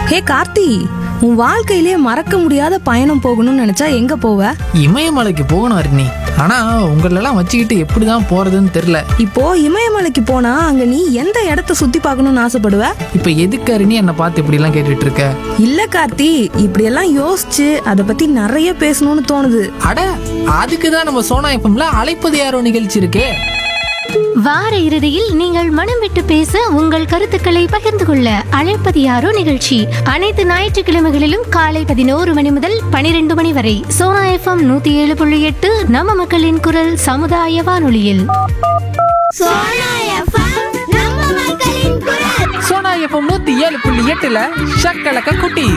ஹே கார்த்தி உன் வாழ்க்கையிலே மறக்க முடியாத பயணம் போகணும்னு நினைச்சா எங்க போவ இமயமலைக்கு போகணும் அருணி ஆனா உங்களெல்லாம் வச்சுக்கிட்டு எப்படிதான் போறதுன்னு தெரியல இப்போ இமயமலைக்கு போனா அங்க நீ எந்த இடத்த சுத்தி பார்க்கணும்னு ஆசைப்படுவ இப்ப எதுக்கு அருணி என்னை பார்த்து இப்படி எல்லாம் கேட்டுட்டு இருக்க இல்ல கார்த்தி இப்படியெல்லாம் யோசிச்சு அதை பத்தி நிறைய பேசணும்னு தோணுது அட அதுக்கு தான் நம்ம சோனா எஃப்எம்ல அழைப்பது யாரோ நிகழ்ச்சி இருக்கே வார இறுதியில் நீங்கள் மனம் விட்டு பேச உங்கள் கருத்துக்களை பகிர்ந்து கொள்ள அழைப்பது யாரோ நிகழ்ச்சி அனைத்து ஞாயிற்றுக்கிழமைகளிலும் காலை பதினோரு மணி முதல் பனிரெண்டு மணி வரை சோனா எஃப்எம் நூத்தி ஏழு புள்ளி எட்டு நம்ம மக்களின் குரல் சமுதாய வானொலியில் சோனா எஃப்எம் நம்ம மக்களின் குரல் சோனா எஃப்எம் நூத்தி ஏழு புள்ளி எட்டுல ஷக்கலக்க குட்டி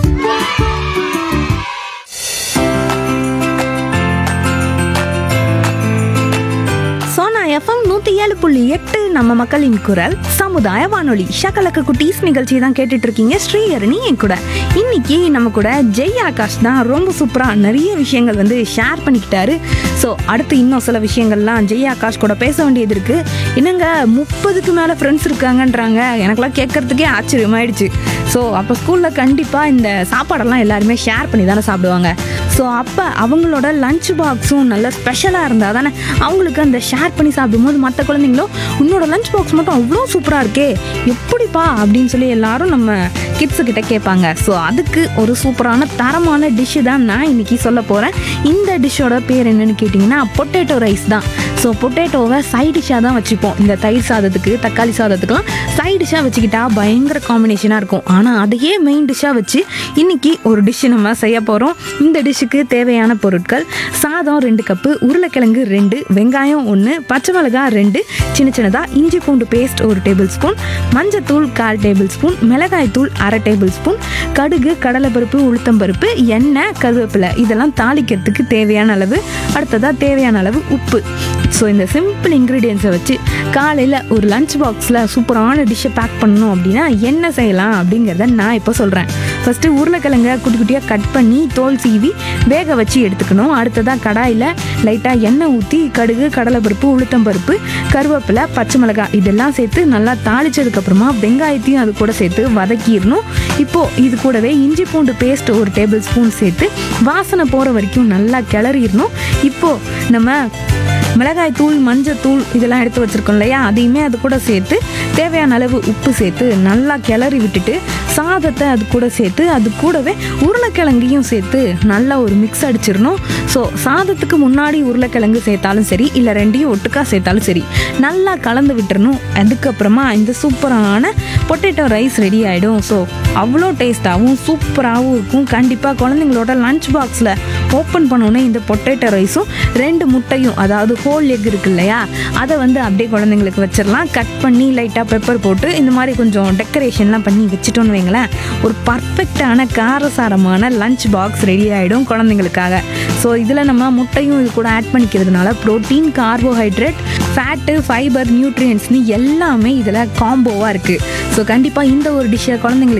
சோனா எஃப்எம் நூத்தி ஏழு புள்ளி எட்டு நம்ம மக்களின் குரல் சமுதாய வானொலி ஷகலக்க குட்டீஸ் நிகழ்ச்சி தான் கேட்டுட்டு இருக்கீங்க ஸ்ரீஹரணி என் கூட இன்னைக்கு நம்ம கூட ஜெய் ஆகாஷ் தான் ரொம்ப சூப்பரா நிறைய விஷயங்கள் வந்து ஷேர் பண்ணிக்கிட்டாரு ஸோ அடுத்து இன்னும் சில விஷயங்கள்லாம் ஜெய் ஆகாஷ் கூட பேச வேண்டியது இருக்கு என்னங்க முப்பதுக்கு மேல ஃப்ரெண்ட்ஸ் இருக்காங்கன்றாங்க எனக்கெல்லாம் கேட்கறதுக்கே ஆச்சரியமாயிடுச்சு ஸோ அப்போ ஸ்கூலில் கண்டிப்பாக இந்த சாப்பாடெல்லாம் எல்லாருமே ஷேர் பண்ணி தானே சாப்பிடுவாங்க ஸோ அப்போ அவங்களோட லஞ்ச் பாக்ஸும் நல்ல ஸ்பெஷலாக இருந்தால் தானே அவங்களுக்கு அந்த ஷேர் பண்ணி சாப்பிடும்போது மற்ற குழந்தைங்களும் உன்னோட லஞ்ச் பாக்ஸ் மட்டும் அவ்வளோ சூப்பராக இருக்கே எப்படிப்பா அப்படின்னு சொல்லி எல்லாரும் நம்ம கிட்ஸு கிட்ட கேட்பாங்க ஸோ அதுக்கு ஒரு சூப்பரான தரமான டிஷ்ஷு தான் நான் இன்னைக்கு சொல்ல போகிறேன் இந்த டிஷ்ஷோட பேர் என்னன்னு கேட்டிங்கன்னா பொட்டேட்டோ ரைஸ் தான் ஸோ பொட்டேட்டோவை சைட் டிஷ்ஷாக தான் வச்சுப்போம் இந்த தயிர் சாதத்துக்கு தக்காளி சாதத்துக்குலாம் சைட் டிஷ்ஷாக வச்சுக்கிட்டா பயங்கர காம்பினேஷனாக இருக்கும் ஆனால் அதையே மெயின் டிஷ்ஷாக வச்சு இன்னைக்கு ஒரு டிஷ் நம்ம செய்ய போகிறோம் இந்த டிஷ்ஷுக்கு தேவையான பொருட்கள் சாதம் ரெண்டு கப்பு உருளைக்கிழங்கு ரெண்டு வெங்காயம் ஒன்று பச்சை மிளகாய் ரெண்டு சின்ன சின்னதாக இஞ்சி பூண்டு பேஸ்ட் ஒரு டேபிள் ஸ்பூன் மஞ்சத்தூள் கால் டேபிள் ஸ்பூன் மிளகாய் தூள் அரை டேபிள் ஸ்பூன் கடுகு கடலைப்பருப்பு உளுத்தம்பருப்பு எண்ணெய் கருவேப்பிலை இதெல்லாம் தாளிக்கிறதுக்கு தேவையான அளவு அடுத்ததாக தேவையான அளவு உப்பு ஸோ இந்த சிம்பிள் இன்க்ரீடியன்ஸை வச்சு காலையில் ஒரு லஞ்ச் பாக்ஸில் சூப்பரான டிஷ்ஷை பேக் பண்ணணும் அப்படின்னா என்ன செய்யலாம் அப்படிங்கிறத நான் இப்போ சொல்கிறேன் ஃபஸ்ட்டு உருளைக்கிழங்க குட்டி குட்டியாக கட் பண்ணி தோல் சீவி வேக வச்சு எடுத்துக்கணும் அடுத்ததாக கடாயில் லைட்டாக எண்ணெய் ஊற்றி கடுகு கடலைப்பருப்பு உளுத்தம்பருப்பு கருவேப்பிலை பச்சை மிளகாய் இதெல்லாம் சேர்த்து நல்லா தாளிச்சதுக்கப்புறமா வெங்காயத்தையும் அது கூட சேர்த்து வதக்கிடணும் இப்போது இது கூடவே இஞ்சி பூண்டு பேஸ்ட் ஒரு டேபிள் ஸ்பூன் சேர்த்து வாசனை போகிற வரைக்கும் நல்லா கிளறிடணும் இப்போது நம்ம மிளகாய் தூள் மஞ்சள் தூள் இதெல்லாம் எடுத்து வச்சிருக்கோம் இல்லையா அதையுமே அது கூட சேர்த்து தேவையான அளவு உப்பு சேர்த்து நல்லா கிளறி விட்டுட்டு சாதத்தை அது கூட சேர்த்து அது கூடவே உருளைக்கிழங்கையும் சேர்த்து நல்லா ஒரு மிக்ஸ் அடிச்சிடணும் ஸோ சாதத்துக்கு முன்னாடி உருளைக்கிழங்கு சேர்த்தாலும் சரி இல்லை ரெண்டையும் ஒட்டுக்கா சேர்த்தாலும் சரி நல்லா கலந்து விட்டுறணும் அதுக்கப்புறமா இந்த சூப்பரான பொட்டேட்டோ ரைஸ் ரெடி ஆகிடும் ஸோ அவ்வளோ டேஸ்ட்டாகவும் சூப்பராகவும் இருக்கும் கண்டிப்பாக குழந்தைங்களோட லஞ்ச் பாக்ஸில் ஓப்பன் பண்ணோன்னே இந்த பொட்டேட்டோ ரைஸும் ரெண்டு முட்டையும் அதாவது ஹோல் எக் இருக்கு இல்லையா அதை வந்து அப்படியே குழந்தைங்களுக்கு வச்சிடலாம் கட் பண்ணி லைட்டாக பெப்பர் போட்டு இந்த மாதிரி கொஞ்சம் டெக்கரேஷன்லாம் பண்ணி வச்சுட்டோன்னு வைங்களேன் ஒரு பர்ஃபெக்டான காரசாரமான லஞ்ச் பாக்ஸ் ரெடி ஆகிடும் குழந்தைங்களுக்காக ஸோ இதில் நம்ம முட்டையும் இது கூட ஆட் பண்ணிக்கிறதுனால ப்ரோட்டீன் கார்போஹைட்ரேட் ஃபேட்டு ஃபைபர் நியூட்ரியன்ஸ்னு எல்லாமே இதில் காம்போவாக இருக்குது ஸோ கண்டிப்பாக இந்த ஒரு டிஷ்ஷை குழந்தைங்களுக்கு